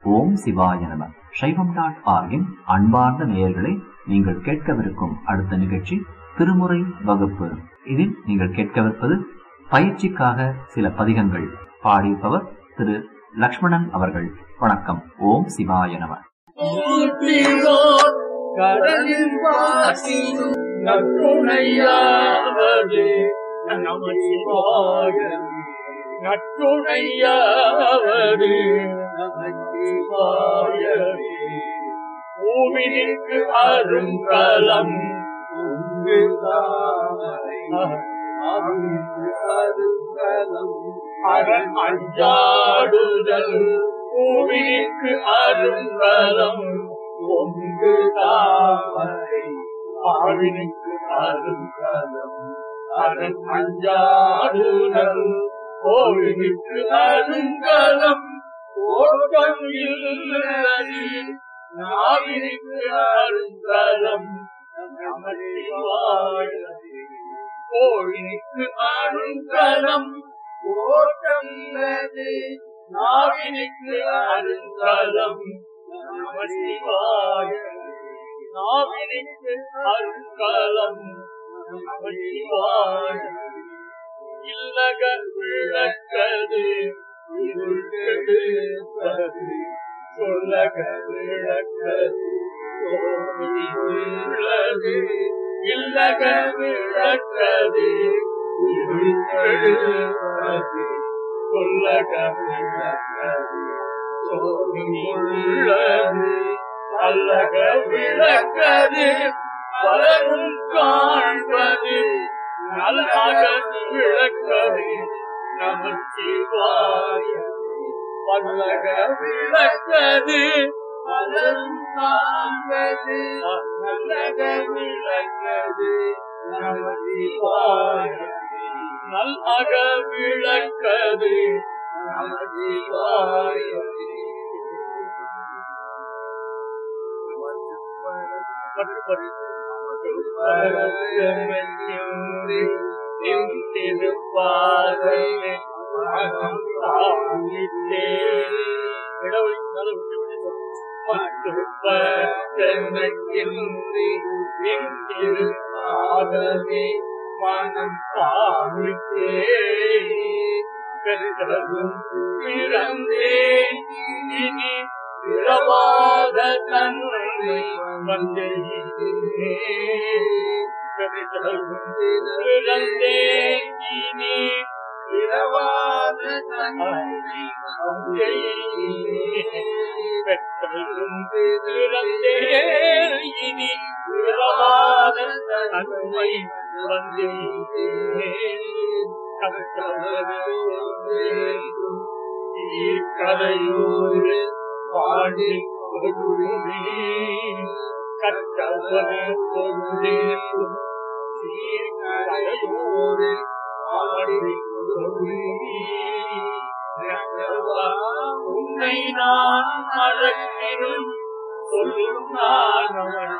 ஓம் சிவாய நம சைவம் டாட் ஆர்கின் அன்பார்ந்த நேயர்களே நீங்கள் கேட்கவிருக்கும் அடுத்த நிகழ்ச்சி திருமுறை வகுப்பு இதில் நீங்கள் கேட்கவிருப்பது பயிற்சிக்காக சில பதிகங்கள் பாடியிருப்பவர் திரு லக்ஷ்மணன் அவர்கள் வணக்கம் ஓம் சிவாய நம ஊற்றினோர் கடலில் வாசினும் நற்றுணையாவது நமச்சிவாய நற்றுணையாவது நமச்சிவாயவே பூவினுக்கு அருங்கலம் உங்கு தாமரை அருங்கலம் அரண் அஞ்சாடுதல் பூவினுக்கு அருங்கலம் ஒன்று தாமரை ஆவினுக்கு அருங்கலம் அரண் அஞ்சாடுதல் கோவிலுக்கு அருங்கலம் ஓட்டம் இல்லது நாவினுக்கு அருங்கலம் நமச்சிவாயவே கோழிக்கு அருங்கலம் ஓட்டல்லது நாவினுக்கு அருங்கலம் நமசிவாய நாவினுக்கு அருங்கலம் நமசிவாய இல்லக விளக்கது இருள்கெடுப்பது சொல்லக விளக்கது உள்ளது இல்லக விளக்கது இருள்கெடுப்பது சொல்லக விளக்கது உள்ளது அல்லக விளக்கது பலரும் காண்பது நல்லாக விளக்கது நமச்சிவாய பல்லக விளக்கது பலரும் காண்பது நல்லக விளக்கது நமச்சிவாய நல்லாக விளக்கது நமச்சிவாய திருப்பாதையை திருப்பாதமே மனம் பாவித்தே கருதலும் பிறந்தேன் இனி பிறவாத தன்மை வந்தே கருதலும் பிறந்தேன் இனி பிறவாத தன்மை வந்தே பெற்றலும் பிறந்தேன் இனி பிறவாத தன்மை வந்தே கரையூர் பாடி கொடுமே கற்றவன கொண்டேக்கும் சீர்கரையூர் பாடி கொடுமே உன்னை நான் மறக்கிறேன் சொல்லும் நான்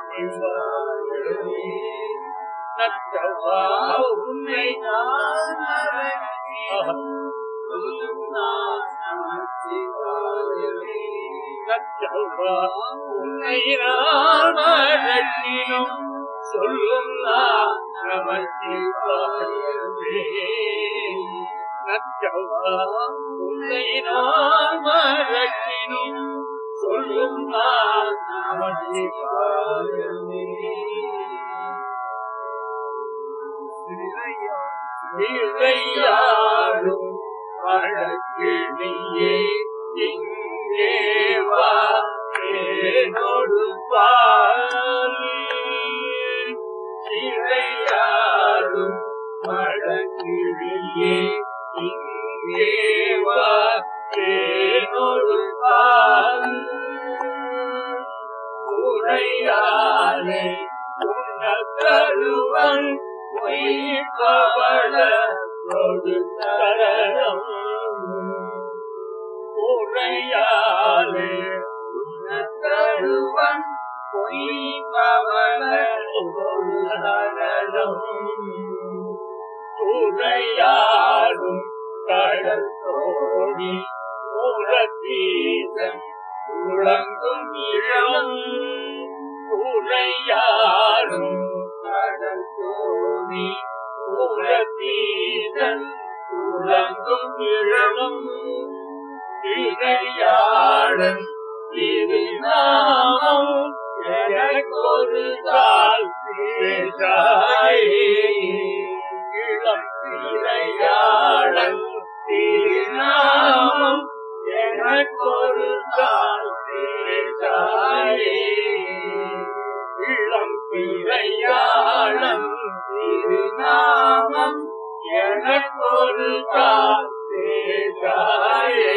நற்றவா உன்னை நான் மறக்கிறேன் சொல்லும் நான் நமச்சிவாயவே நற்றவா உன்னை நான் மறக்கிறேன் சொல்லும் நான் நமச்சிவாயவே நற்றவா உன்னை நான் மறக்கிறேன் சொல்லும் நான் நமச்சிவாயவே இறையாடும் வழக்கு நீயே இங்கே வா ஏனோடு பாலி இறையாடும் வழக்கு நீயே இங்கே வா ஏனோடு பாலி உரையாலே உன்ன தருவன் பொய்பவள கொடுத்தரம் உரையாலே உன்னதருவன் பொய்பவள கொடுத்தரம் உரையாடும் கடல் தோழி உரத்தீசன் துளங்கும் இளம் உரையாடும் கடல் தோணி உலகீதன் துளங்கும் இளம் இறையாளன் திருநாமம் எனக்கொரு தாள் பேசாயே இளம் இறையாளன் திருநாமம் எனக்கொரு தாள் பேசாயே இளம் பிறையாளன் திருநாமம் எனக்கொரு தாள் பேசாயே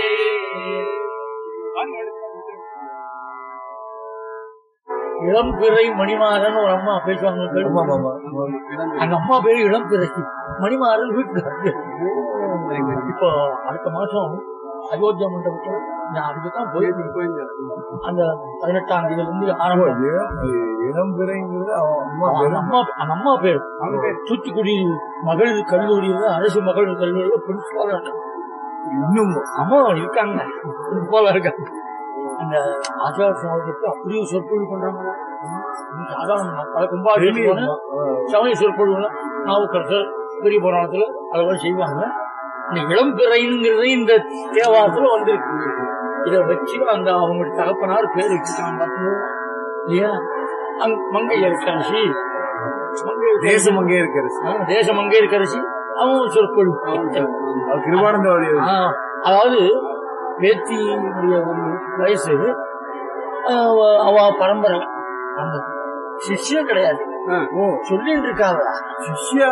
இளம்பிறை மணிமாறன் ஒரு அம்மா பேசுவாங்க கேளுமா அந்த அம்மா பேரு இளம்பிறை மணிமாறன் வீட்டுக்கு இப்போ அடுத்த மாசம் அயோத்தியா மண்டபத்தில் நான் அதுக்கு தான் போயிருந்தேன் அந்த பதினெட்டாம் தேதியில இருந்து ஆரம்பம் இளம் பிறைங்கிறது அவன் அம்மா அந்த பேரு அம்மா அந்த அம்மா பேர் தூத்துக்குடி மகளிர் கல்லூரியில அரசு மகளிர் கல்லூரியில பிரின்சிபாலா இருக்காங்க இன்னும் அம்மா இருக்காங்க பிரின்சிபாலா இருக்காங்க அந்த ஆச்சார சமாஜத்துக்கு அப்படியே சொற்பொழிவு பண்றாங்க சாதாரண பல கும்பாபிஷேகம் போனா சமய சொற்பொழிவுல நாவுக்கரசர் பெரிய புராணத்துல அதெல்லாம் செய்வாங்க இந்த இளம்பிறைங்கிறது இந்த தேவாரத்துல வந்திருக்கு இதை வச்சு அந்த அவங்க தகப்பனார் பேர் வச்சுட்டாங்க பாத்தீங்களா? இல்லையா அங்க மங்கை இருக்கரசி மங்கை தேசம் அங்கே இருக்கிறது ஆ, தேச மங்கை இருக்கரசி அவங்க சொற்பொழிவு அவர் கிருபானந்த வாரியர் ஆ, அதாவது பேத்தியுடைய ஒரு வயசு ஆ, அவ- அவ பரம்பரை அந்த சிஷ்யம் கிடையாது ஓ சொல்லிட்டு இருக்காங்க சிஷ்யா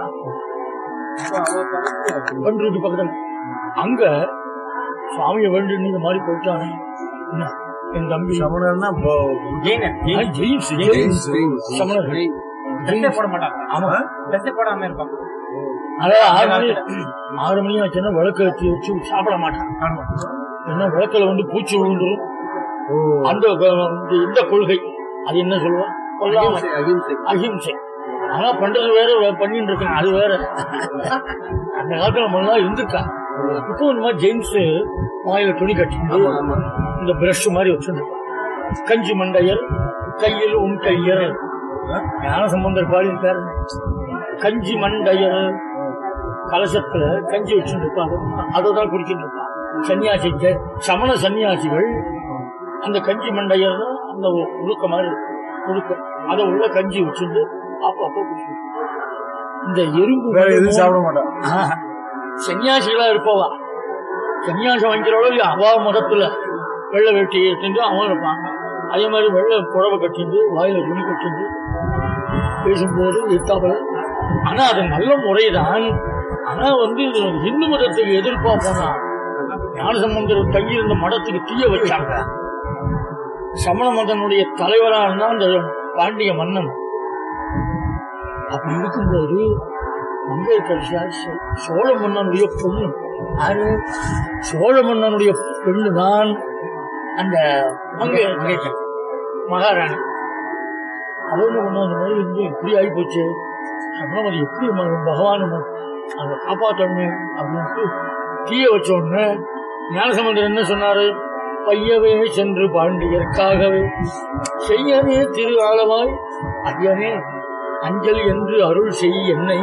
பண்ருட்டி பக்கத்துல அங்க சுவாமியை வேண்டி இந்த மாதிரி போயிட்டாங்க என்ன, என் தம்பி சமணர்னா இப்போ ஆ, ஜெயின்ஸ் ஜெயின்ஸ் சமணர்கள் போட மாட்டாங்க ஆமா ட்ரெஸ் போடாம இருப்பாங்க அதாவது ஆறு மணி ஆறு மணி ஆச்சுன்னா விளக்கு வச்சு வச்சு சாப்பிட மாட்டான் ஏன்னா விளக்குல வந்து பூச்சி விழுந்துரும் அந்த க- இந்த- இந்த கொள்கை அது என்ன சொல்லுவோம் கொல்லாம அகிம்சை ஆனா பண்றது வேற வே- பண்ணிட்டு இருக்காங்க அது வேற அந்த காலத்துல நம்ம எல்லாம் இருந்திருக்கா இப்போ இந்த மாதிரி ஜெயின்ஸ் வாயில துணி கட்டிட்டு இந்த பிரஷ் மாதிரி வச்சிருப்பான் கஞ்சி மண்டையர் கையில் உன் கையர் ஞான சம்பந்தர் பாடி பேர் கஞ்சி மண்டையர் கலசத்துல கஞ்சி வச்சுட்டு இருப்பாங்க அதை தான் குடிச்சிட்டு இருப்பான் சன்னியாசி ஜெ- சமண சன்னியாசிகள் அந்த கஞ்சி மண்டையர் அந்த உருக்க மாதிரி உருக்க அதை உள்ள கஞ்சி வச்சுட்டு அப்பப்போ குடிச்சிட்டு இந்த எறும்பு வேற எதுவும் மண்டை சாப்பிட மாட்டான் ஆஹ். சன்னியாசிகளா இருப்பவா சன்னியாசம் வாங்கிக்கிறவளோ இல்லையா அவா மதத்துல வெள்ளை வெட்டி எடுத்துட்டு அவன் இருப்பான் அதே மாதிரி வெள்ளை புடவை கட்டிண்டு வாயில துணி கட்டிண்டு பேசும்போது எத்தாப்புல ஆனா அது நல்ல முறைதான் ஆனா வந்து இது இந்து மதத்துக்கு எதிர்ப்பா போனா ஞானசம்பந்தர் தங்கியிருந்த மடத்துக்கு தீய வச்சாங்க சமண மதனுடைய தலைவரா இருந்தா அந்த பாண்டிய மன்னன் அப்படி இருக்கும்போது மங்கை கடைசியார் சோழ மன்னனுடைய பொண்ணு அது சோழ மன்னனுடைய பெண்ணு தான் அந்த மங்கை மங்கைக்கர் மகாராணி அவன் என்ன பண்ணா, அந்த மாதிரி வந்து இப்படி ஆகி போச்சு சமணமதி எப்படி ம- பகவான் ம- அதை காப்பாற்றணும் அப்படின்ட்டு தீய வச்ச உடனே ஞானசம்பந்தர் என்ன சொன்னாரு பையவே சென்று பாண்டியர்க்காகவே செய்யனே திரு ஆளவாய் ஐயனே அஞ்சல் என்று அருள் செய் என்னை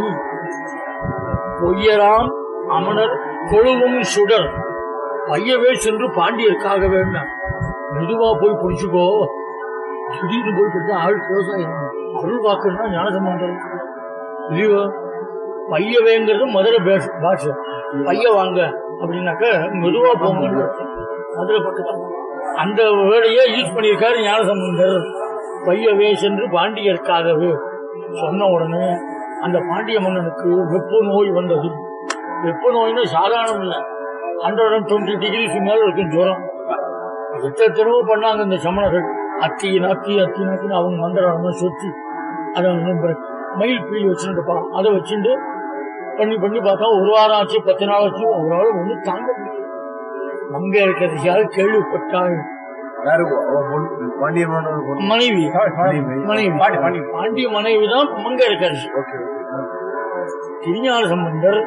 பொய்யராம் அமணர் கொழுவும் சுடர் பையவே சென்று பாண்டியர்க்காக வேண்டாம் மெதுவா போய் பிடிச்சுக்கோ திடீர்னு போய் பிடிச்சா ஆள் க்ளோஸ் ஆயிடும் அருள் வாக்குன்னா ஞானசம்பந்தம் இல்லையோ பையவேங்கிறது மதுரை பேஷ் பாஷை பைய வாங்க அப்படின்னாக்க மெதுவா போங்க மதுரை பக்கத்துல அந்த வேர்டையே யூஸ் பண்ணியிருக்காரு ஞானசம்பந்தர் பையவே சென்று பாண்டியர்க்காகவே சொன்ன உடனே அந்த பாண்டிய மன்னனுக்கு வெப்ப நோய் வந்தது வெப்ப நோய்னா சாதாரணம் இல்லை ஹண்ட்ரட் அண்ட் டுவெண்ட்டி டிகிரிஸ் மேல இருக்கும் ஜுரம் எத்தனைவோ பண்ணாங்க இந்த சமணர்கள் அத்தி நாத்தி அத்தி நாத்தின்னு அவங்க மந்திரம் சுத்தி அதை வந்து பிற- மயில் பீலி வச்சுருப்பான் அதை வச்சுட்டு பண்ணி பண்ணி பார்த்தா ஒரு வாரம் ஆச்சு பத்து நாள் ஆச்சு ஒரு நாள் ஒன்றும் தாங்க முடியல அங்க இருக்கிறது யாரு கேள்விப்பட்டாள் யாரு அவன் பொண்ணு பாண்டிய மன்னன் பொண்ணு மனைவி மனைவி. மனைவி பாண்டிய மனைவி தான் மங்க இருக்காரு ஓகே திருஞான சம்பந்தர்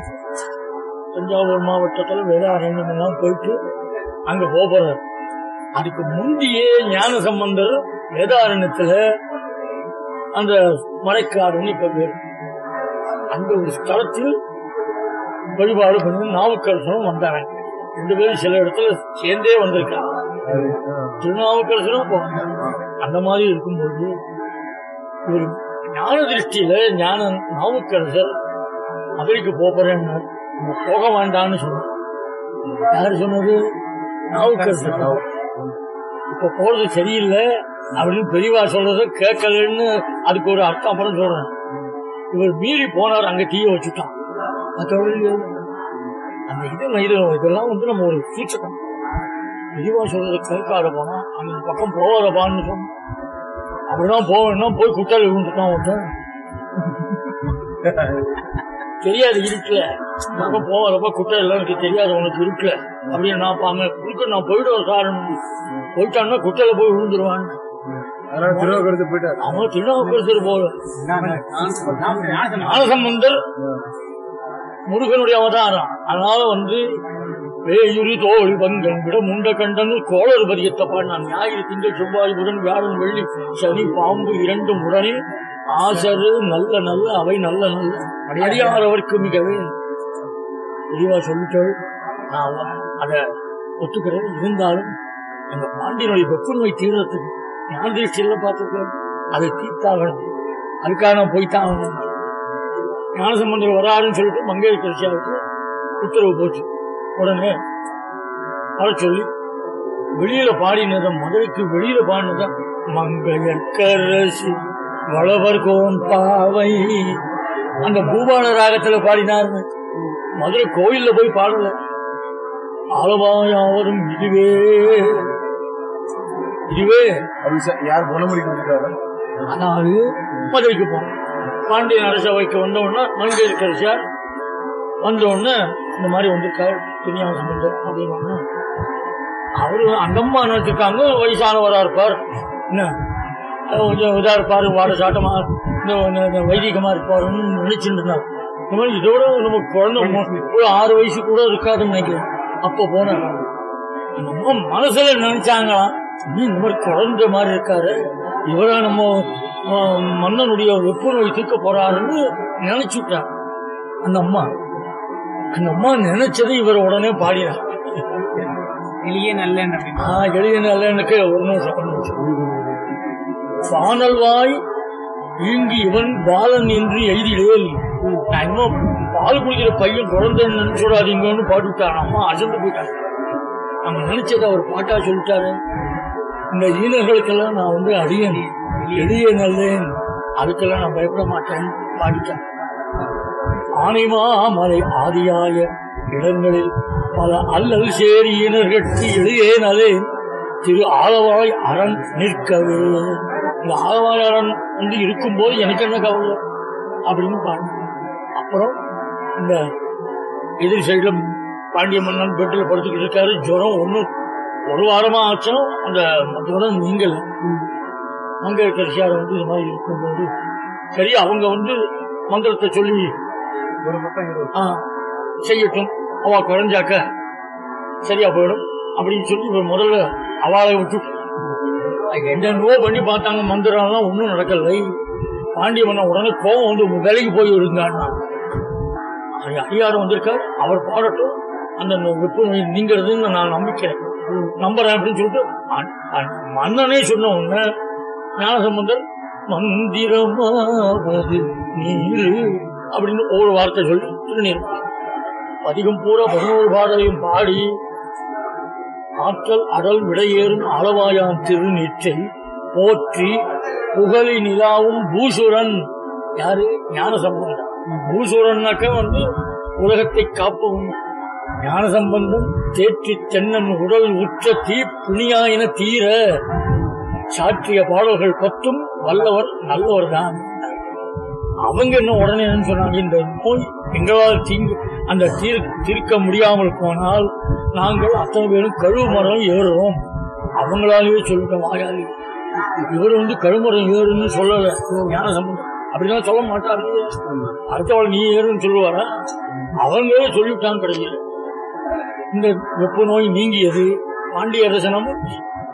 தஞ்சாவூர் மாவட்டத்தில் வேதாரண்யம் எல்லாம் போயிட்டு அங்க போறார் அதுக்கு முந்தியே ஞான சம்பந்தர் வேதாரண்யத்துல அந்த மலைக்காடுன்னு இப்ப பேர் அந்த ஒரு ஸ்தலத்தில் வழிபாடு பண்ணி நாவுக்கரசரும் வந்தாங்க ரெண்டு பேரும் சில இடத்துல சேர்ந்தே வந்திருக்காங்க திருநாவுக்கரசரும் அப்போ வந்தாங்க. அந்த மாதிரி இருக்கும்போது ஒரு ஞான திருஷ்டியில ஞான நாவுக்கரசர் மதுரைக்கு போறேன்னு போக வேண்டாம்னு சொன்னார் யாரு சொன்னது நாவுக்கரசர் இப்ப போறது சரியில்லை அப்படின்னு பெரியவா சொல்றத கேட்கலன்னு அதுக்கு ஒரு அர்த்தம் அப்புறம் சொல்றேன் இவர் மீறி போனார் அங்க தீய வச்சுட்டான் மற்றபடி அந்த இது இது இதெல்லாம் வந்து நம்ம ஒரு சூச்சகம் பெரியவா சொல்றத கேட்காத போனா அந்த பக்கம் போகாதப்பான்னு சொன்னோம் அப்படிதான் போவேன்னா போய் குட்டால விழுந்துட்டான் ஒருத்தன் தெரியாது இருக்குல்ல பக்கம் போகாதப்ப குட்டை எல்லாம் எனக்கு தெரியாது உனக்கு இருக்குல்ல அப்படின்னு நான் பாங்க குறுக்க நான் போயிடுவேன் காரணம் போயிட்டான்னா குட்டையில போய் விழுந்துருவான் அதனால திருவாக்கரத்து போயிட்டாரு அவன் திருநாவுக்கரசர் போல ஞானசம்பந்தர் முருகனுடைய அவதாரம் அதனால வந்து வேயுரி தோழி பங்கன் விட முண்ட கண்டன் கோளறு பதியத்தை பாடினான் ஞாயிறு திங்கள் செவ்வாய் புதன் வியாழன் வெள்ளி சனி பாம்பு இரண்டும் உடனே ஆசரு நல்ல நல்ல அவை நல்ல நல்ல அடியாரவர்க்கு மிகவே தெளிவா சொல்லிட்டாள் நான் அத ஒத்துக்கிறேன் இருந்தாலும் அந்த பாண்டியனுடைய வெப்ப நோய் தீர்றதுக்கு ஞான திருஷ்டியில பார்த்துருக்கேன் அதை தீர்த்தாகணும் அதுக்காக நான் போய்த்தான் ஆகணும் ஞானசம்பந்தர் வராருன்னு சொல்லிட்டு மங்கையர் கரிசியாவுக்கு உத்தரவு போச்சு உடனே வர சொல்லி வெளியில பாடினத மதுரைக்கு வெளியில பாடினத மங்கையர்கரசி வளவர் கோன் பாவை அந்த பூபால ராகத்துல பாடினார் மதுரை கோயில்ல போய் பாடல ஆளவாயாவரும் இதுவே இதுவே அது ச- யார் குணமுடிக்க வந்துட்டாரு அதாவது மதுரைக்கு போனோம் பாண்டியன் அரசவைக்கு வந்த உடனே மங்கேஷ் கரிசார் வந்த உடனே இந்த மாதிரி வந்திருக்காரு துணியாக சம்பந்தம் அப்படின்னு உடனே அவரு அந்த அம்மா நினைச்சிருக்காங்க வயசானவரா இருப்பார் என்ன அது கொஞ்சம் இதா இருப்பாரு வாட சாட்டமா இந்த இந்த- இந்த வைதிகமா இருப்பாருன்னு நினைச்சிட்டு இருந்தார் இந்த மாதிரி இதோட நம்ம குழந்தை மு- ஒரு ஆறு வயசு கூட இருக்காதுன்னு நினைக்கிறேன் அப்போ போனார் அந்த அம்மா மனசுல நினைச்சாங்களாம் இன்னும் இந்த மாதிரி குழந்தை மாதிரி இருக்காரு இவரா நம்ம ஆ, மன்னனுடைய வெப்ப நோய் தீர்க்க போறாருன்னு நினைச்சு விட்டாங்க அந்த அம்மா அந்த அம்மா நினைச்சது இவர் உடனே பாடினார் எளிய நல்ல ஆ, எளிய நல்லனுக்கு ஒரு நிமிஷம் ஒரு நிமிஷம். பானல்வாய் ஈங்கி இவன் பாலன் என்று எழுதிடேல் நான் இன்னும் பால் குடிக்கிற பையன் குழந்தைன்னு நினைச்சுடாதீங்கன்னு பாட்டு விட்டாங்க அம்மா அசந்து போயிட்டாங்க நம்ம நினைச்சதை அவர் பாட்டா சொல்லிட்டாரு இந்த ஈனர்களுக்கெல்லாம் நான் வந்து அடியேன் எளிய நல்லேன் அதுக்கெல்லாம் நான் பயப்பட மாட்டேன் பாடிட்டேன் ஆனைமா மலை ஆதியாய இடங்களில் பல அல்லல் சேரி ஈனர்கட்கு எளியே நலே திரு ஆளவாய் அரண் நிற்கவே இந்த ஆளவாய் அரண் வந்து இருக்கும்போது எனக்கு என்ன கவலை அப்படின்னு பாடினேன் அப்புறம் இந்த எதிர் சைடுல பாண்டிய மன்னன் பெட்டில் படுத்துக்கிட்டு இருக்காரு ஜுரம் ஒண்ணு ஒரு வாரமா ஆச்சும் அந்த ஜுரம் நீங்கல மங்க கரிசியார் வந்து இது மாதிரி இருக்கும்போது சரி அவங்க வந்து மந்திரத்தை சொல்லி ஒரு மொத்தம் இருபது ஆ, செய்யட்டும் அவ குறைஞ்சாக்க சரியா போயிடும் அப்படின்னு சொல்லி இவர் முதல்ல அவளை விட்டு என்னென்னவோ பண்ணி பார்த்தாங்க மந்திரம் எல்லாம் ஒன்றும் நடக்கலை பாண்டிய மன்னன் உடனே கோபம் வந்து விலைக்கு போய் இருந்தான்னா ஐயாரும் வந்திருக்கார் அவர் பாடட்டும் அந்த வெப்பு நோய் நீங்கிறதுன்னு நான் நம்பிக்கிறேன் நம்புறேன் அப்படின்னு சொல்லிட்டு அ- அ- மன்னனே சொன்ன உடனே ஞானசம்பந்தர் மந்திரமாவது நீரு அப்படின்னு ஒரு வார்த்தை சொல்லி திருநீர் அதிகம் பூரா பதினோரு பாடலையும் பாடி ஆற்றல் அடல் விடையேறும் அளவாயான் திருநீற்றை போற்றி புகழி நிலாவும் பூசுரன் யாரு ஞானசம்பந்தன் பூசுரன்னாக்க வந்து உலகத்தை காப்பவும் ஞானசம்பந்தம் தேற்றி தென்னன் உடல் உற்ற தீ புனியாயின தீர சாற்றிய பாடல்கள் பத்தும் வல்லவர் நல்லவர் தான் அவங்க என்ன உடனே என்ன சொன்னாங்க இந்த நோய் எங்களால் தீங்கு அந்த தீர் தீர்க்க முடியாமல் போனால் நாங்கள் அத்தனை பேரும் கழுவு மரம் ஏறுறோம் அவங்களாலேயே சொல்லிட்டோம் வாயாலே இவர் வந்து கழுமரம் ஏறுன்னு சொல்லல ஞான சம்பந்தம் அப்படிலாம் சொல்ல மாட்டாரு அடுத்தவள் நீ ஏறுன்னு சொல்லுவாரா அவங்களே சொல்லிவிட்டாங்க கிடையாது இந்த வெப்ப நோய் நீங்கியது பாண்டிய அரசனமும்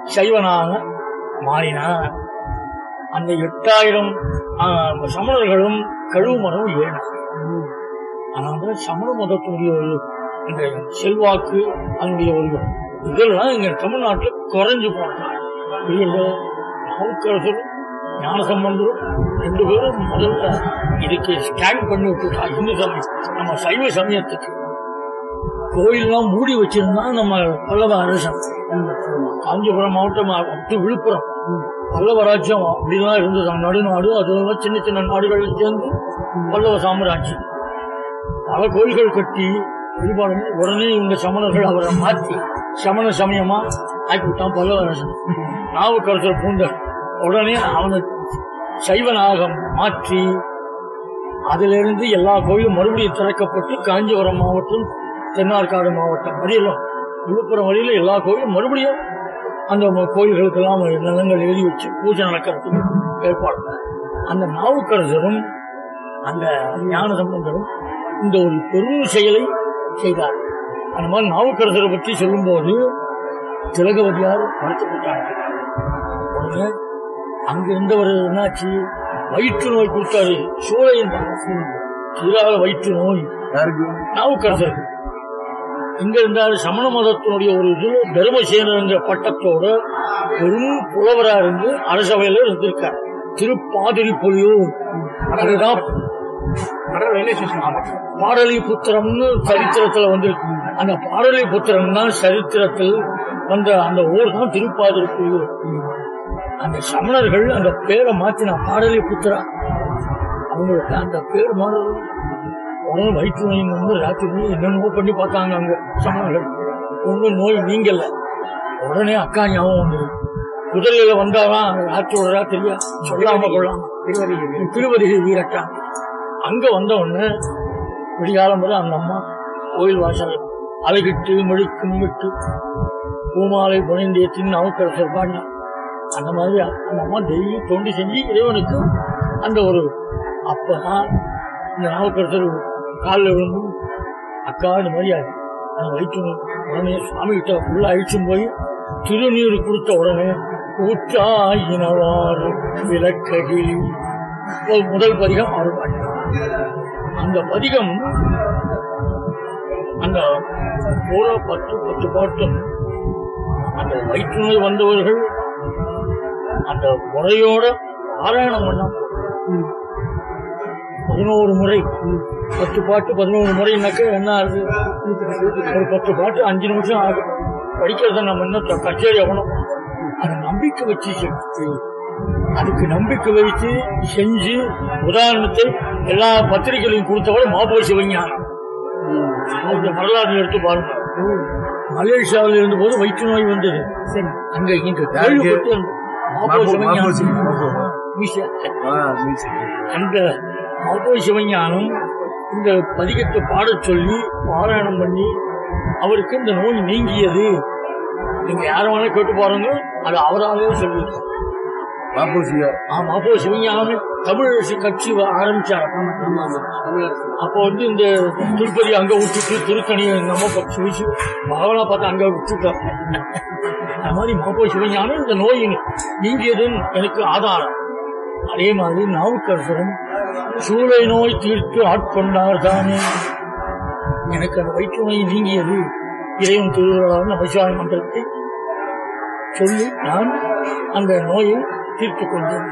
சைவனாக மாறினார் அந்த எட்டாயிரம் ஆஹ், சமணர்களும் கழுவுமரம் ஏறினார் அதனால சமண மதத்தினுடைய ஒரு இந்த செல்வாக்கு அதனுடைய ஒரு இதெல்லாம் இங்க தமிழ்நாட்டில் குறைஞ்சு போனாங்க நாவுக்கரசரும் ஞானசம்பந்தரும் ரெண்டு பேரும் முதல்ல இதுக்கு ஸ்டாண்ட் பண்ணி விட்டுட்டா இந்து சமயம் நம்ம சைவ சமயத்துக்கு கோயிலெல்லாம் மூடி வச்சிருந்தா நம்ம பல்லவ அரசன் காஞ்சிபுரம் மாவட்டம் விட்டு விழுப்புரம் பல்லவ ராஜ்யம் அப்படிலாம் இருந்தது நடுநாடு அதெல்லாம் சின்ன சின்ன நாடுகள் சேர்ந்து பல்லவ சாம்ராஜ்யம் பல கோயில்கள் கட்டி வழிபாடு பண்ணி, உடனே இவங்க சமணர்கள் அவரை மாற்றி சமண சமயமா ஆக்கிவிட்டான் பல்லவ அரசன் நாவுக்கரசர் பூந்தார் உடனே அவனை சைவனாக மாற்றி அதிலிருந்து எல்லா கோயிலும் மறுபடியும் திறக்கப்பட்டு காஞ்சிபுரம் மாவட்டம் தென்னார்காடு மாவட்டம் வரையிலும் விழுப்புரம் வழியில எல்லா கோயிலும் மறுபடியும் அந்த ம- கோயில்களுக்கெல்லாம் நிலங்கள் எழுதி வச்சு பூஜை நடக்கிறதுக்கு ஏற்பாடு அந்த நாவுக்கரசரும் அந்த ஞான சம்பந்தரும் இந்த ஒரு பெரும் செயலை செய்தார் அந்த மாதிரி நாவுக்கரசரை பற்றி சொல்லும்போது திலகவதியார் வருத்தப்பட்டாங்க உடனே அங்க இருந்தவர் என்னாச்சு வயிற்று நோய் கொடுத்தாரு சூளையின் தீராத வயிற்று நோய் யாருக்கு நாவுக்கரசருக்கு இங்க இருந்தாரு சமண மதத்தினுடைய ஒரு இது தர்மசேனங்கிற பட்டத்தோட பெரும் புலவரா இருந்து அரசவையில இருந்திருக்கார் திருப்பாதிரி பொலியூர் அதுதான் பாடலி புத்திரம்னு சரித்திரத்துல வந்திருக்கு அந்த பாடலி புத்திரம் தான் சரித்திரத்தில் வந்த அந்த ஊர் தான் திருப்பாதிரி புலியூர் அந்த சமணர்கள் அந்த பேரை மாத்தினா பாடலி புத்திரா அவங்களுக்கு அந்த பேர் மாறுறது உடனே வயிற்று நோய் வந்து ராத்திரி என்னென்னமோ பண்ணி பார்த்தாங்க அங்க சமணர்கள் ஒன்றும் நோய் நீங்கல உடனே அக்கா ஞாபகம் வந்தது குதிரையில வந்தாதான் ராத்திரி ஒரு ராத்திரியா சொல்லாம கொள்ளாம திருவதிகை வீரட்டா அங்க வந்த உடனே விடிகாலம் வரை அந்த அம்மா கோயில் வாசல் அழகிட்டு மெழுக்கு விட்டு பூமாலை புனைந்தேத்தின் நாவுக்கரசர் பாடினார் அந்த மாதிரி அந்த அம்மா டெய்லி தொண்டு செஞ்சு இறைவனுக்கு அந்த ஒரு அப்பதான் இந்த நாவுக்கரசர் காலில் விழுந்து அக்கா இந்த மாதிரி ஆகி அந்த வயிற்று நோய். உடனே சுவாமி கிட்ட உள்ள அழிச்சும் போய் திருநீர் கொடுத்த உடனே ஊற்றாயினவாறு விளக்ககில் ஒரு முதல் பதிகம் அவர் பாடினார். அந்த பதிகம் அந்த பூரா பத்து பத்து பாட்டும் அந்த வயிற்று நோய் வந்தவர்கள் அந்த முறையோட பாராயணம் பண்ண பதினோரு முறை பத்து பாட்டு பதினோரு முறைனாக்க என்ன ஆகுது ஒரு பத்து பாட்டு அஞ்சு நிமிஷம் ஆகும் படிக்கிறத நம்ம இன்னும் த- கச்சேரி ஆகணும் அது நம்பிக்கை வச்சு செஞ்சு அதுக்கு நம்பிக்கை வைத்து செஞ்சு உதாரணத்தை எல்லா பத்திரிகைகளையும் கொடுத்தவரை மாபோ சிவஞானம் அந்த வரலாறு எடுத்து பாருங்க மலேசியாவில் இருந்தபோது வயிற்று நோய் வந்தது அங்க இங்க கேள்விப்பட்டு அந்த மாபோ மாபோ- மாபோ சிவஞானம் சிவ- மாபோ. மீசை. ஆ, music. அந்த மாபோ சிவஞானம் இந்த பதிகத்தை பாடச் சொல்லி பாராயணம் பண்ணி அவருக்கு இந்த நோய் நீங்கியது நீங்க யார வேணா கேட்டு பாருங்க அது அவராலே சொல்லி மாப்போசியா. மாபோ சிவஞானம் தமிழரசு கட்சி வ- ஆரம்பிச்சார் அப்போ வந்து இந்த திருப்பதி அங்க விட்டுட்டு திருக்கணியை நம்ம பக்கம் வச்சு பகவானா பார்த்து அங்க விட்டுட்டோம் அது மாதிரி மாப்போ சிவஞானம் இந்த நோய் நீங்கியதுன்னு எனக்கு ஆதாரம் அதே மாதிரி நாவுக்கரசரும் சூளை நோய் தீர்த்து ஆட்கொண்டார் தானே எனக்கு அந்த வயிற்று நோய் நீங்கியது இறைவன் திருவிழாவில் நமசிவாய மந்திரத்தை சொல்லி நான் அந்த நோயை தீர்த்துக் கொண்டேன்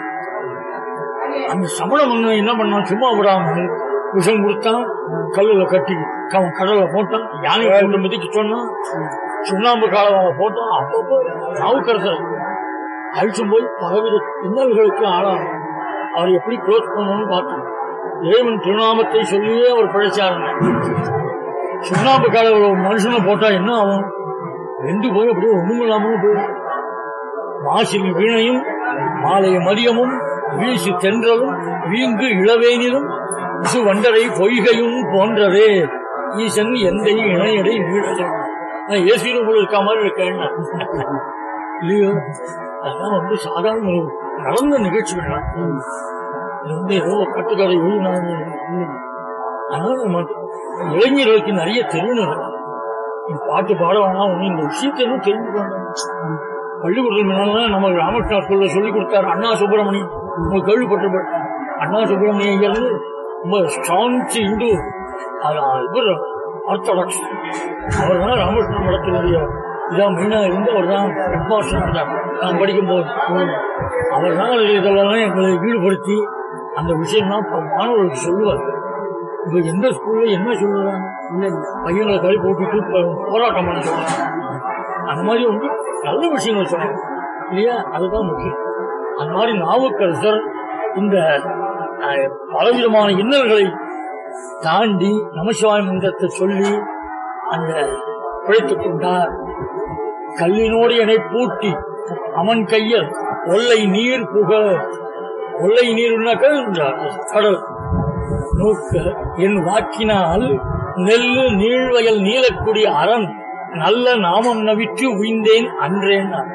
அந்த சமண மன்னன் என்ன பண்ணான் சும்மா விடாமல் விஷம் கொடுத்தான் கல்லுல கட்டி அவன் கடல்ல போட்டான் யானை போட்டு மிதிக்க சொன்னான் சுண்ணாம்பு காலவாக போட்டான் அப்பப்போ நாவுக்கரசர் அழிச்சும் போய் பலவித இன்னல்களுக்கு ஆளானான் அவர் எப்படி க்ளோஸ் பண்ணணும்னு பார்த்தான் இறைவன் திருநாமத்தை சொல்லியே அவர் பிழைச்சாருங்க சுண்ணாம்பு கால ஒரு மனுஷனை போட்டா என்ன ஆகும் வெந்து போய் அப்படியே ஒண்ணும் இல்லாம போயிடும் மாசில் வீணையும் மாலை மதியமும் வீசு தென்றலும் வீங்கு இளவேனிலும் விசு வண்டரை பொய்கையும் போன்றதே ஈசன் எந்தை இணையடை வீழலும் ஏசியில் போல இருக்க மாதிரி இருக்கேன் இல்லையோ அதெல்லாம் வந்து சாதாரண ஒரு நடந்த நிகழ்ச்சிகள் தான். இது வந்து ஏதோ ஒரு கட்டுக்கதை எழுதினாங்க அதனால நம்ம இளைஞர்களுக்கு நிறைய தெரியணும் நீ பாட்டு பாட வேணாம் ஒண்ணு இந்த விஷயத்தை இன்னும் தெரிஞ்சுக்கணும் பள்ளிக்கூடத்தில் முன்னால நம்ம ராமகிருஷ்ணா ஸ்கூல்ல சொல்லி கொடுத்தாரு அண்ணா சுப்பிரமணியம் உங்களுக்கு கேள்விப்பட்டிருப்ப அண்ணா சுப்பிரமணியம் ஐயர் ரொம்ப ஸ்ட்ராங்ஸ் இந்து இவர் ஆர்த்தடாக்ஸ் அவர் தான் ராமகிருஷ்ண மடத்தினுடைய இதான் மெயினா இருந்து அவர் தான் ஹெட் மாஸ்டர் இருந்தார் நான் படிக்கும்போது அவர் தான் இதெல்லாம் எங்களை ஈடுபடுத்தி அந்த விஷயம்லாம் ப- மாணவர்களுக்கு சொல்லுவார் இப்ப எந்த ஸ்கூல்ல என்ன சொல்லுறாங்க பையங்களை கை போட்டுட்டு ப- போராட்டம் பண்ண சொல்றாங்க அந்த மாதிரி வந்து நல்ல விஷயங்கள் சொல்லணும் இல்லையா அதுதான் முக்கியம் அந்த மாதிரி நாவுக்கரசர் இந்த அஹ், பலவிதமான இன்னல்களை தாண்டி நமசிவாய மந்திரத்தை சொல்லி அந்த பிழைத்துக் கொண்டார் கல்லினோடு என்னை பூட்டி அவன் கையில் ஒல்லை நீர் புக ஒல்லை நீர்னாக்க இந்த கடல் நோக்க என் வாக்கினால் நெல்லு நீழ்வயல் நீலக்குடி அரண் நல்ல நாமம் நவிற்று உய்ந்தேன் அன்றேன் நான்.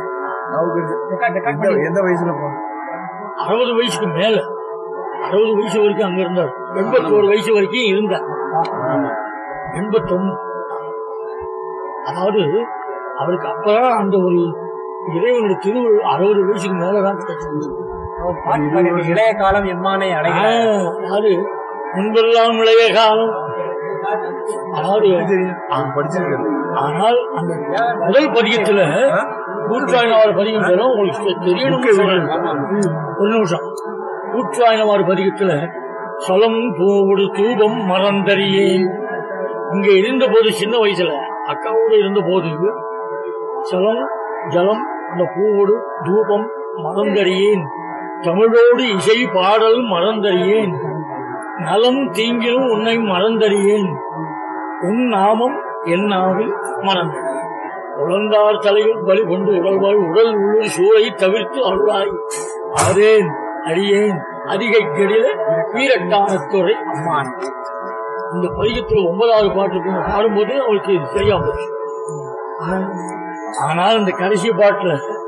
எந்த எந்த வயசுல போன அறுபது வயசுக்கு மேல அறுபது வயசு வரைக்கும் அங்க இருந்தார் எண்பத்தோரு வயசு வரைக்கும் இருந்தார் எண்பத்தொன்னு அதாவது அவருக்கு அப்பதான் அந்த ஒரு இறைவனுடைய திருவுள் அறுபது வயசுக்கு மேலதான் கிடைச்சது பாட்டு பாடின இளைய காலம் எம்மானை அடைகிறார் ஆஹ், அதாவது முன்பெல்லாம் இளைய காலம் அதாவது அவன் படிச்சிருக்காரு ஆனால் அந்த முதல் பதிகத்துல கூற்றாயினவாறு பதிகம் சொல்ல உங்களுக்கு தெரியணும் ஒரு நிமிஷம் கூற்றாயினவாறு பதிகத்துல சொலம் பூவுடு தூபம் மறந்தறியேன் இங்க இருந்த போது சின்ன வயசுல அக்காவோடு இருந்த போது சலம் ஜலம் அந்த பூவோடு தூபம் மறந்தறியேன் தமிழோடு இசை பாடல் மறந்தறியேன் நலம் தீங்கிலும் உன்னை மறந்தறியேன் உன் நாமம் என் நாவில் மறந்தேன் உழந்தார் தலையில் பலி கொண்டு உடல்வாய் உடல் உள்ளூர் சூழை தவிர்த்து அருளாய் ஆதேன் அடியேன் அதிகை கெடில வீரட்டானத்துறை அம்மான் இந்த பதிகத்தில் ஒன்பதாவது பாட்டு இருக்கு. பாடும்போது அவளுக்கு இது சரியா போச்சு ஆனால் இந்த கடைசி பாட்டுல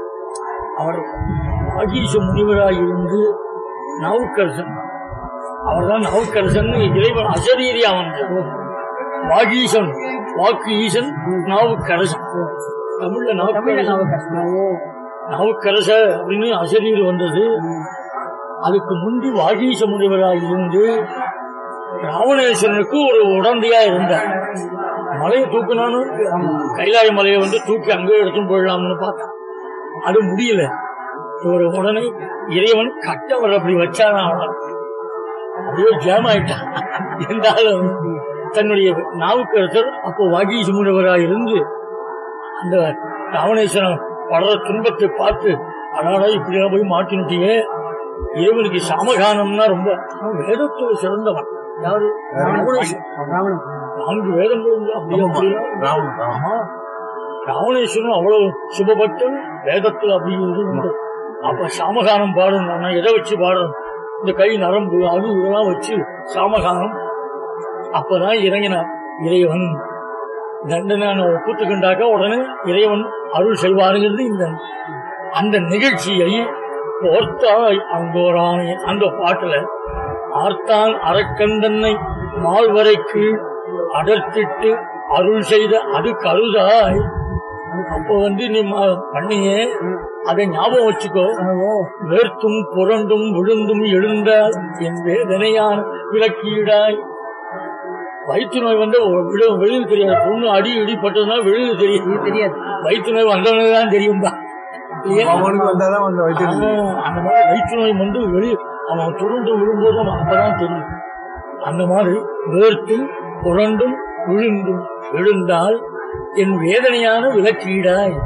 அவர் வாகீச முனிவராய் இருந்து நாவுக்கரசன் அவர்தான் நாவுக்கரசன் இறைவன் அசரீரியா வந்தார் வாகீசன் வாக்கு ஈசன் நாவுக்கரசன் தமிழ்ல நாவுக்கரசன் நாவுக்கரச அப்படின்னு அசரீர் வந்தது அதுக்கு முந்தி வாகீச முனிவராய் இருந்து ராவணேஸ்வரனுக்கு ஒரு உடந்தையா இருந்தார் மலையை தூக்கினான்னு கைலாய மலையை வந்து தூக்கி அங்கே எடுத்துன்னு போயிடலாம்னு பார்த்தான் அது முடியல இவர் உடனே இறைவன் கட்டவர் அப்படி வச்சானா அவனை அப்படியே ஜாம் ஆயிட்டான் இருந்தாலும் தன்னுடைய நாவுக்கரசர் அப்போ வாகீச முனிவராக இருந்து அந்த ராவணேஸ்வரன் படுற துன்பத்தை பார்த்து அடாடா இப்படியா போய் மாட்டினுட்டியே இறைவனுக்கு சாமகானம்னா ரொம்ப அவன் வேதத்துல சிறந்தவன் யாரு ராவணேஸ்வரன். நான்கு வேதங்கள் அப்படியே அப்படியே ராவணன் ராவணன். ஆமா ராவணேஸ்வரன் அவ்வளவு சுபபக்தன் வேதத்தில் அப்படி இது உண்டு அப்ப சாமகானம் பாடணும் நான் எதை வச்சு பாடணும் இந்த கை நரம்பு அது இதெல்லாம் வச்சு சாமகானம் அப்பதான் இறங்கினார் இறைவன் தண்டனை ஒப்புத்துக்கின்றாக்க உடனே இறைவன் அருள் செய்வாருங்கிறது இந்த அந்த நிகழ்ச்சியை போர்த்தாய் அங்கோரானே அந்த பாட்டுல ஆர்த்தான் அரக்கந்தன்னை மால்வரைக்கு அடர்த்திட்டு அருள் செய்த அது கருதாய் அப்போ வந்து நீ ம- பண்ணியே அதை ஞாபகம் வச்சுக்கோ வேர்த்தும் புரண்டும் விழுந்தும் எழுந்தால் என் வேதனையான விளக்கீடாய் வயிற்று நோய் வந்து விழு வெளியில் தெரியாது பொண்ணு அடி இடி பட்டதுன்னா வெளியில் தெரியும் தெரியாது வயிற்று நோய் வந்தவனுக்கு தான் தெரியும்பா இல்லையா? அவனுக்கு வந்தாதான் வந்து வைத்தியம் ஆஹ், அந்த மாதிரி வயிற்று நோய் வந்து வெளி அவன் துருண்டு விழும்போது அவன் அப்பதான் தெரியும் அந்த மாதிரி வேர்த்தும் புரண்டும் விழுந்தும் விழுந்தால் என் வேதனையான விளக்கீடாய்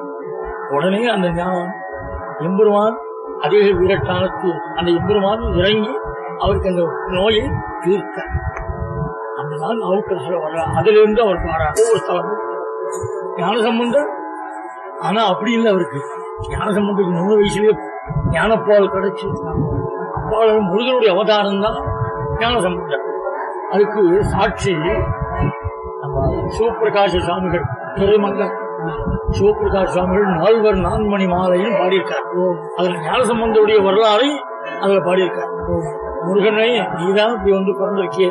உடனே அந்த ஞானம் எம்பெருமான் அதிக வீரட்டானத்து அந்த எம்பெருமான் இறங்கி அவருக்கு அந்த நோயை தீர்த்தார் அந்த நாள் நாவுக்கரசர் வர்றார் அதிலிருந்து அவர் பாடுறார் ஒவ்வொரு தலமும் ஞானசம்பந்தர் ஆனா அப்படி இல்லை அவருக்கு ஞானசம்பந்தருக்கு மூணு வயசுலயே ஞானப்பால் கிடைச்சு அப்பால் முருகனுடைய அவதாரம் தான் ஞானசம்பந்தர் அதுக்கு சாட்சி நம்ம சிவபிரகாச சுவாமிகள் திருமங்கல் சிவபிரகாஷ் சுவாமிகள் நால்வர் நான்மணி மாலையும் பாடியிருக்கார் அதுல ஞானசம்பந்தருடைய வரலாறை அதுல பாடியிருக்கார் முருகனை நீதான் இப்படி வந்து பிறந்திருக்கிய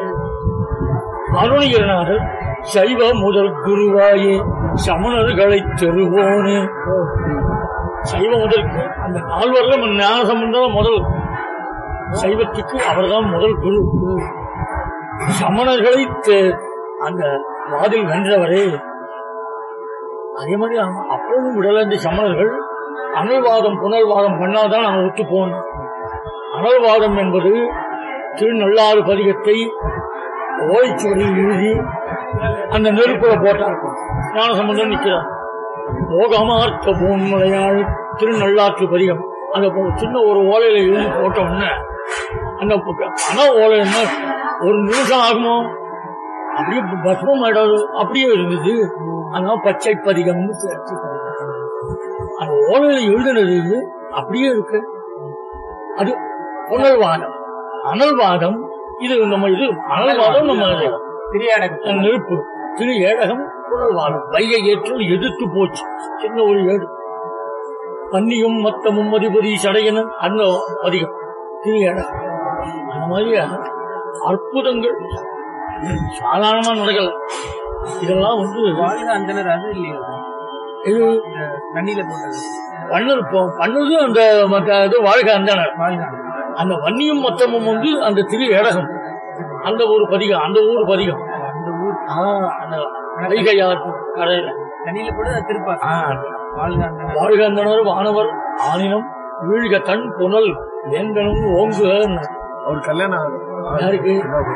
சைவம் முதற்கு அந்த நால்வர்ல ஞான சம்பந்தம் முதல் சைவத்துக்கு அவர்தான் முதல் குரு சமணர்களை தே- அந்த வாதில் வென்றவரே அதே மாதிரி அவங்க அப்பவும் விடல இந்த சமணர்கள் அனல்வாதம் புனல்வாதம் பண்ணாதான் நாங்கள் ஒத்து போகணும் அனல்வாதம் என்பது திருநள்ளாறு பதிகத்தை ஓலைச்சுவடியில் எழுதி அந்த நெருப்புல போட்டார் ஞான சம்பந்தம் நிற்கிறார் போகமார்த்த பூன்முளையாள் திருநள்ளாற்று பதிகம் அந்த பொ- சின்ன ஒரு ஓலையில எழுதி போட்ட உடனே அந்த ப- பண ஓலை என்ன ஒரு நிமிஷம் ஆகுமோ அப்படியே பஸ்மம் ஆயிடாது அப்படியே இருந்தது அதான் பச்சை பதிகம்னு பேர். அந்த ஓலையில எழுதுனது அப்படியே இருக்கு அது புனல்வாதம் அனல்வாதம் இது நம்ம இது அனல்வாதம் நம்ம திரியாடகம் நெருப்பு திரு ஏடகம் புனல்வாதம் வைகை ஏற்றல் எதிர்த்து போச்சு சின்ன ஒரு ஏடு பன்னியும் மத்தமும் மதிபதி சடையனும் அந்த பதிகம் திரு ஏடகம் அந்த மாதிரி அற்புதங்கள் சாதாரணமா நடக்கல இதெல்லாம் வந்து வாழ்க அந்தனர் அது இல்லையா இது இந்த தண்ணியில போட்டது பண்ணது போ- பண்ணது அந்த மற்ற இது வாழ்க அந்தனர் வாழ்க அந்த வன்னியும் மொத்தமும் வந்து அந்த திரு ஏடகம் அந்த ஒரு பதிகம் அந்த ஊர் பதிகம் அந்த ஊர் ஆ, அந்த வைகையார் கரையில தண்ணியில போட்டு அது திருப்பாசம் ஆ, வாழ்க அந்தனர் வாழ்கந்தனர் வானவர் ஆனினம் வீழ்க தன் புனல் வேந்தனும் ஓங்குக அவர் கல்யாணம் யாருக்கு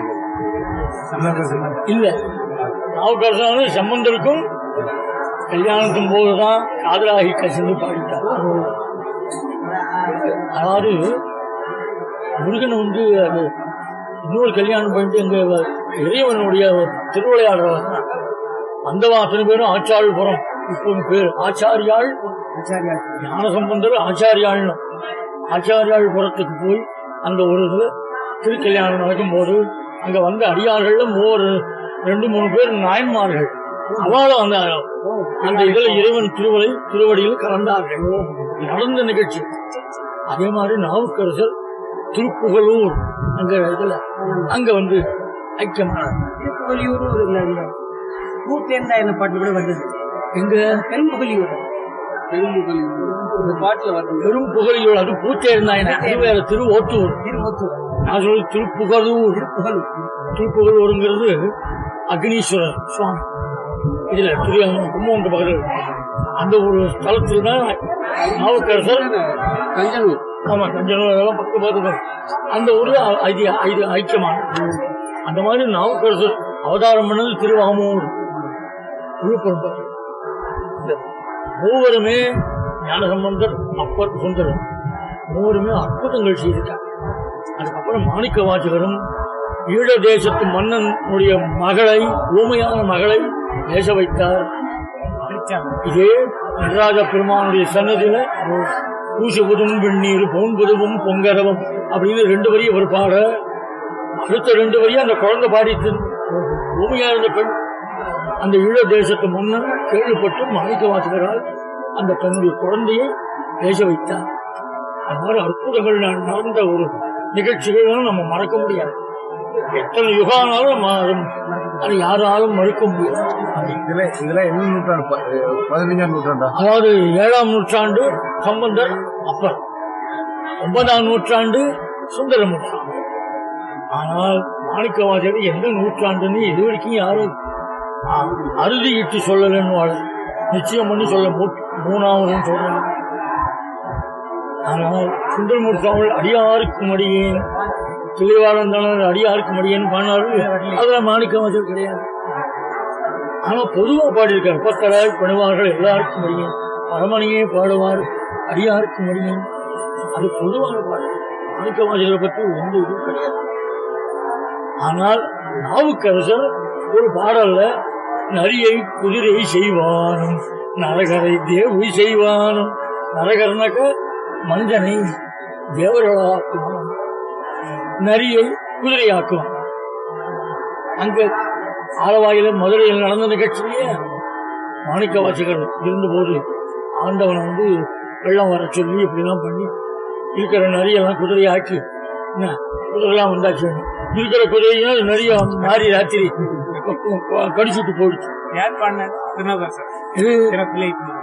இல்ல நாவுக்கரசான சம்பந்தருக்கும் கல்யாணத்தின் போதுதான் காதலாகி கசிந்து பாடிட்டார் அதாவது முருகன் வந்து அது இன்னொரு கல்யாணம் பண்ணிட்டு எங்க இறைவனுடைய திருவிளையாடல் வந்தவா அத்தனை பேரும் ஆச்சாரிபுரம் இப்போ பேர் ஆச்சாரியாள் ஆச்சாரியா ஞானசம்பந்தர் ஆச்சாரியாள்னு ஆச்சாரியாள் புறத்துக்கு போய் அந்த ஒரு இதுல திருக்கல்யாணம் நடக்கும்போது அங்க வந்த அடியார்கள்ல மூவர் ரெண்டு மூணு பேர் நாயன்மார்கள் அவளும் அந்த அந்த இதுல இறைவன் திருவலை திருவடியில் கலந்தார்கள் நடந்த நிகழ்ச்சி அதே மாதிரி நாவுக்கரசர் திருப்புகலூர் அங்க இதுல அங்க வந்து ஐக்கியமானார் திருப்புகலியூர் ஒரு இந்த- இந்த பூத்தேர்ந்தா என்ன பாட்டு கூட வந்தது எங்க பெரும்புகலியூர் பெரும்புகலியூர் இந்த பாட்டுல வருது பெரும் புகழியூர் அது பூச்சேர்ந்தாயின அது வேற திரு ஓத்தூர் திருமூத்தூர் நான் சொல்றது திருப்புகலூர் திருப்புகலூர் திருப்புகலூருங்கிறது அக்னீஸ்வரர் சுவாமி இதுல திரு கும்பகோணம் பக்கத்தில் அந்த ஒரு ஸ்தலத்தில் தான் நாவுக்கரசர் கஞ்சனூர் ஆமா கஞ்சனூர் அதெல்லாம் பத்து பத்து அந்த ஊரு ஐ- ஐதி ஐது ஐக்கியமான அந்த மாதிரி நாவுக்கரசர் அவதாரம் பண்ணது திருவாமூர் விழுப்புரம் பக்கம். இந்த மூவருமே ஞானசம்பந்தர் அப்பர் சுந்தரர் மூவருமே அற்புதங்கள் செய்திருக்காங்க அதுக்கப்புறம் மாணிக்க வாசகரும் ஈழ தேசத்து மன்னனுடைய மகளை ஊமையான மகளை பேச வைத்தார் இதே நடராஜ பெருமானுடைய சன்னதியில பூசுவதும் வெந்நீர் போன்பதுவும் பொங்கரவும் அப்படின்னு ரெண்டு வரி ஒரு பாட அடுத்த ரெண்டு வரியும் அந்த குழந்தை பாடித்து பூமியா இருந்த பெண் அந்த ஈழ தேசத்து மன்னன் கேள்விப்பட்டு மாணிக்க வாசகரால் அந்த தன்னுடைய குழந்தையை பேச வைத்தார் அது மாதிரி அற்புதங்கள் ந- நடந்த ஒரு நிகழ்ச்சிகள் நம்ம மறக்க முடியாது எத்தனை யுகானாலும் நம்ம அதை- அதை யாராலும் மறுக்க முடியாது இதுல இதுல என்ன நூற்றாண்டு ப- அஹ் பதினஞ்சாம் நூற்றாண்டா அதாவது ஏழாம் நூற்றாண்டு சம்பந்தர் அப்பர் ஒன்பதாம் நூற்றாண்டு சுந்தர நூற்றாண்டு ஆனால் மாணிக்கவாசகர் எந்த நூற்றாண்டுன்னு இது வரைக்கும் யாரும் அ- அறுதியிட்டு சொல்லலன்னு வாழ நிச்சயம் பண்ணி சொல்ல மூ- மூணாவதுன்னு சொல்றாங்க ஆனால் சுந்தரமூர்த்தி அவள் அடியாருக்கும் அடியேன் தெளிவாளந்தனர் அடியாருக்கும் அடியேன் பாடினாரு அதுல மாணிக்கவாசகர் கிடையாது ஆனா பொதுவா பாடியிருக்காரு பத்தராய் பணிவார்கள் எல்லாருக்கும் அடியேன் பரமணியே பாடுவார் அடியாருக்கும் அடியேன் அது பொதுவான பாடல் மாணிக்கவாசகரை பற்றி எந்த இதுவும் கிடையாது ஆனால் நாவுக்கரசர் ஒரு பாடல்ல நரியை குதிரை செய்வானும் நரகரை தேவை செய்வானும் நரகர்னாக்க மனிதனை தேவர்களாக்குவான் நரியை குதிரையாக்குவான் அங்க ஆலவாயில மதுரையில் நடந்த நிகழ்ச்சியிலேயே மாணிக்க வாசகர் இருந்தபோது ஆண்டவனை வந்து வெள்ளம் வர சொல்லி இப்படிலாம் பண்ணி இருக்கிற நரியெல்லாம் குதிரையாக்கி என்ன குதிரைலாம் வந்தாச்சு இருக்கிற குதிரையும் நிறைய மாறி ராத்திரி கடிச்சுட்டு போயிடுச்சு யார் பாடினார் திருநாதாசர் இது திறப்பிள்ளை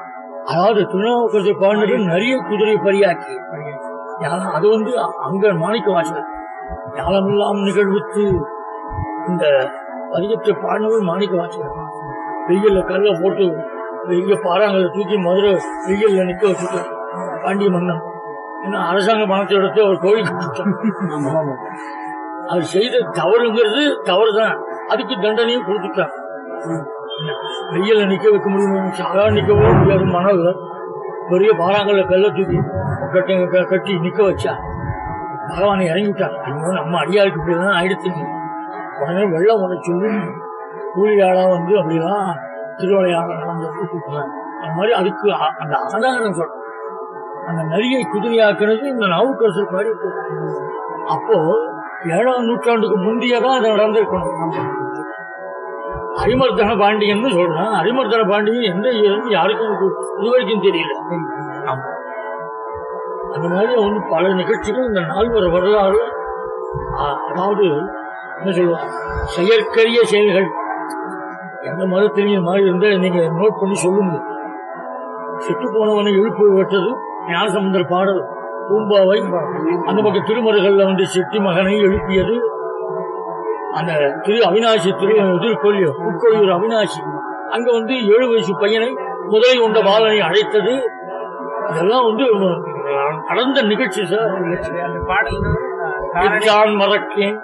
அதாவது திருநாவுக்கரசை பாடினது நிறைய குதிரை பரியாக்கி யா- அது வந்து அங்க மாணிக்க வாசகர் ஞானமெல்லாம் நிகழ்வித்து இந்த பதிகத்தை பாடினவர் மாணிக்க வாசகர் வெயில்ல கல்ல போட்டு வெய்ய பாறாங்கல்ல தூக்கி மதுரை வெயில்ல நிக்க வச்சுட்டு பாண்டிய மன்னன் இன்னும் அரசாங்க பணத்தை எடுத்து அவர் கோயில் கட்டிட்டார் அவர் செய்த தவறுங்கிறது தவறுதான் அதுக்கு தண்டனையும் கொடுத்துட்டார் வெயில்ல நிக்க வைக்க முடியும் சாதா நிக்கவோ முடியாது மனவர் பெரிய பாறாங்கல்ல கல்ல தூக்கி கட்டி க- கட்டி நிக்க வச்சா பகவானை இறங்கிட்டான் ஐயோ நம்ம அடியாருக்கு இப்படிதான் ஆயிடுச்சு உடனே வெள்ளம் உடனே சொல்லி கூலியாளா வந்து அப்படிலாம் திருவிளையாட நடந்தது அந்த மாதிரி அதுக்கு அ- அந்த ஆதாரம் சொல்றேன் அந்த நரியை குதிரையாக்குனது இந்த நாவுக்கரசர் பாடி அப்போ ஏழாம் நூற்றாண்டுக்கு முந்தையதான் அது நடந்திருக்கணும் அரிமர்தன பாண்டியன்னு சொல்றான் அரிமர்தன பாண்டியன் எந்த இயர்னு யாருக்கும் இது இது வரைக்கும் தெரியல ஆமா. அந்த மாதிரி வந்து பல நிகழ்ச்சிகள் இந்த நால்வர் வரலாறு அ- அதாவது என்ன சொல்லுவாங்க செயற்கரிய செயல்கள் எந்த மதத்திலையும் இந்த மாதிரி இருந்தா நீங்க நோட் பண்ணி சொல்லுங்க செத்து போனவனை எழுப்பு வெட்டது ஞானசமுந்தர் பாடல் பூம்பாவை அந்த பக்கம் திருமருகல்ல வந்து செட்டி மகனை எழுப்பியது அந்த திரு அவினாசி திரு திருக்கொல்லியோ உட்கொழியூர் அவினாசி அங்க வந்து ஏழு வயசு பையனை முதலை கொண்ட பாலனை அழைத்தது இதெல்லாம் வந்து நடந்த நிகழ்ச்சி சார் அந்த பாடல் எச்சான் மறக்கேன்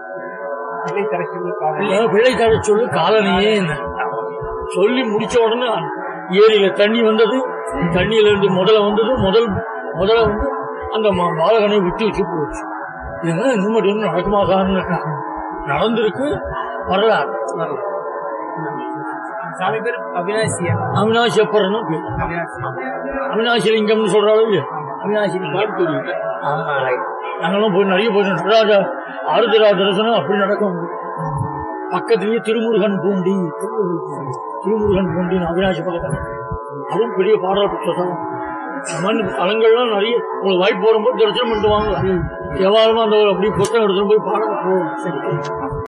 பிள்ளை தர சொல்லு காலனியே சொல்லி முடிச்ச உடனே ஏரியில தண்ணி வந்தது தண்ணியில இருந்து முதல்ல வந்தது முதல் முதல்ல வந்து அந்த ம- பாலகனை விட்டு வச்சு போச்சு இதெல்லாம் இன்னும் மட்டும் இன்னும் நடக்குமாகான்னு நடந்திருக்கு வரலாறு சாமி பேர் அவினாசியா அவினாசி அப்பறன்னு பேர் அவினாசி அவினாசி லிங்கம்னு சொல்றாலும் இல்லையா அவினாசி லிங்கம் தெரியும் ஆமா, right. நாங்கெல்லாம் போய் நிறைய போய் நடராஜா ஆருத்ரா தரிசனம் அப்படி நடக்கும் பக்கத்துலயே திருமுருகன் பூண்டி திருமுருகன் பூண்டி அவினாசி பக்கத்துல அதுவும் பெரிய பாடல் புத்தகம் அந்த மாதிரி தலங்கள்லாம் நிறைய உங்களுக்கு வாய்ப்பு வரும்போது தரிசனம் பண்ணிட்டு வாங்க வியாபாரமா அந்த அப்படி புத்தகம் எடுத்துட்டு போய் பாடம் போகும்